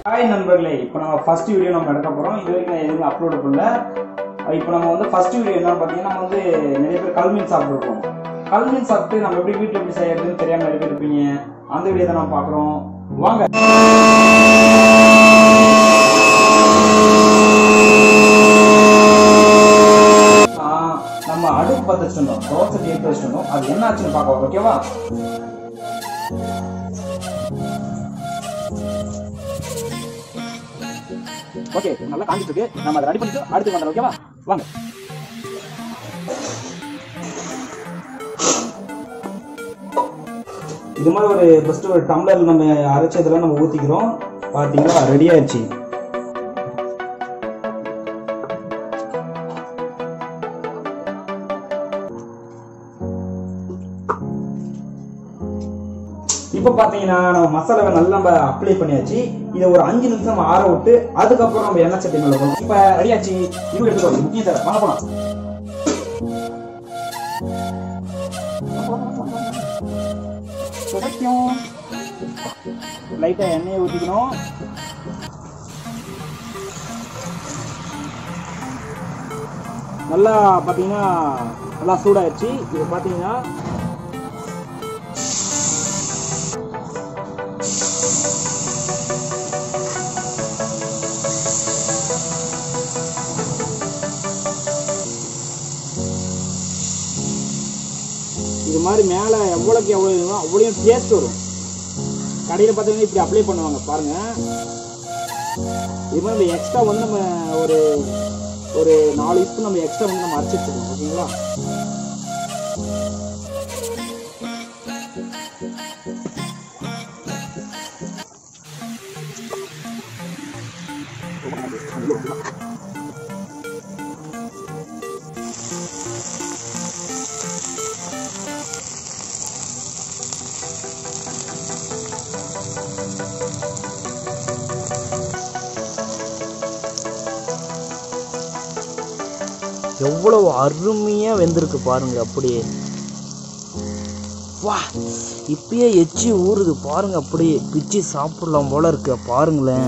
Hi நண்பர்களே இப்போ நம்ம ஃபர்ஸ்ட் வீடியோ நம்ம எடுக்க போகிறோம் இது வரைக்கும் நான் எதுவும் அப்லோட் பண்ணல இப்போ நம்ம வந்து ஃபர்ஸ்ட் வீடியோ என்னன்னு பார்த்தீங்கன்னா நம்ம வந்து நிறைய பேர் கல்மீன் சாப்பிட்ருக்கோம் கல்மீன் சாப்பிட்டு நம்ம எப்படி வீட்டில் எப்படி செய்யறதுன்னு தெரியாம நிறைய பேர் இருப்பீங்க அந்த வீடியோ தான் நம்ம பார்க்குறோம் வாங்க ஆ, நம்ம அடுப்பு பற்ற வச்சிருந்தோம் தோசை எடுத்து வச்சிருந்தோம் அது என்ன ஆச்சுன்னு பார்க்கலாம் ஓகேவா ஓகே நல்லா காஞ்சிட்டு இருக்கு நம்ம அதை ரெடி பண்ணிட்டு அடுத்து வந்துடும் ஓகேவா வாங்க இது மாதிரி ஒரு ஃபர்ஸ்ட் ஒரு டம்ளர் நம்ம அரைச்சதெல்லாம் நம்ம ஊற்றிக்கிறோம் பார்த்தீங்களா ரெடி ஆயிடுச்சு இப்போ பார்த்தீங்கன்னா நம்ம மசாலாவை நல்லா நம்ம அப்ளை பண்ணியாச்சு இதை ஒரு அஞ்சு நிமிஷம் நம்ம ஆற விட்டு அதுக்கப்புறம் நம்ம எண்ணெய் சட்டி மேலே போகணும் இப்போ ரெடியாச்சு இது எடுத்துக்கோ முக்கியம் சார் வாங்க போலாம் கிடைக்கும் லைட்டாக எண்ணெயை ஊற்றிக்கணும் நல்லா பார்த்தீங்கன்னா நல்லா சூடாயிடுச்சு இது பார்த்தீங்கன்னா இது மாதிரி மேலே எவ்வளோக்கு எவ்வளோ வேணுமோ அவ்வளோயும் டேஸ்ட் வரும் கடையில் பார்த்தீங்கன்னா இப்படி அப்ளை பண்ணுவாங்க பாருங்க இது மாதிரி நம்ம எக்ஸ்ட்ரா வந்து நம்ம ஒரு ஒரு நாலு ஸ்பூன் நம்ம எக்ஸ்ட்ரா வந்து நம்ம அரைச்சி வச்சுக்கணும் ஓகேங்களா எவ்வளவு அருமையா வெந்திருக்கு பாருங்க அப்படியே வா இப்பயே எச்சி ஊறுது பாருங்க அப்படியே பிச்சு சாப்பிடலாம் போல இருக்கு பாருங்களேன்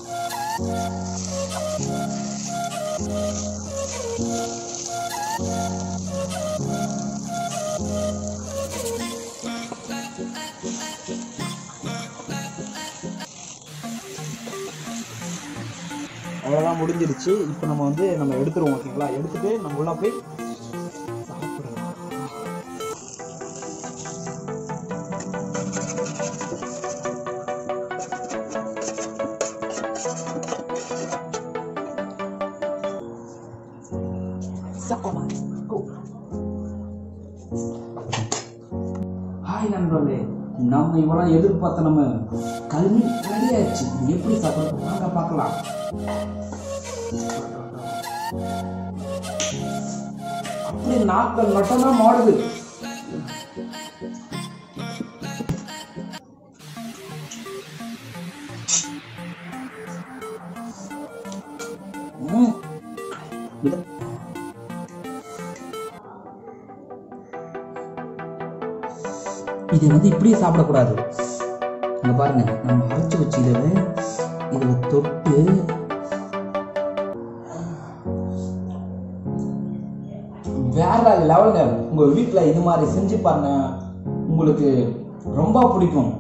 அவ்வளோதான் முடிஞ்சிருச்சு இப்போ நம்ம வந்து நம்ம எடுத்துருவோம் ஓகேங்களா எடுத்துட்டு நம்ம உள்ள போய் சாப்பிடுறோம் ஹாய் நண்பர்களே நம்ம இவ்வளோ எதிர்பார்த்த நம்ம கல்வி ரெடி ஆயிடுச்சு இது எப்படி சாப்பிடுறது வாங்க பார்க்கலாம் அப்படியே நாட்கள் மட்டும்தான் மாடுது ம். இது- இதை வந்து இப்படியே சாப்பிடக்கூடாது இங்க பாருங்க நம்ம அரைச்சு வச்சு இதை இதுல தொட்டு வேற லெவலுங்க உங்க வீட்ல இது மாதிரி செஞ்சு பாருங்க உங்களுக்கு ரொம்ப பிடிக்கும்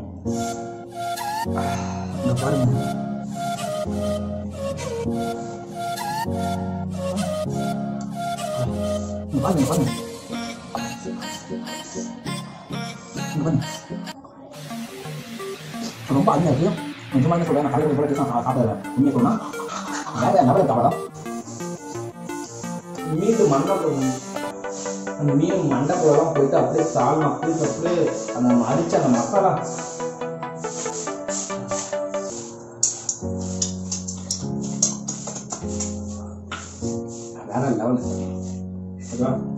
இங்க பாருங்க இங்க பாருங்க பாருங்க இங்க பாருங்க ரொம்ப அருமையா இருக்கு நிஜமா என்ன சொல்றேன் நான் கடையில் கூட நான் சாப்பிடுறேன் உண்மையை சொன்னா வேற நபரை சாப்பிடலாம் மீன் மண்டபம் அந்த மீன் மண்டபம்லாம் போயிட்டு அப்படியே சால்னா அப்படியே அப்படியே அந்த அடிச்ச அந்த மசாலா வேற லெவல் ஓகேவா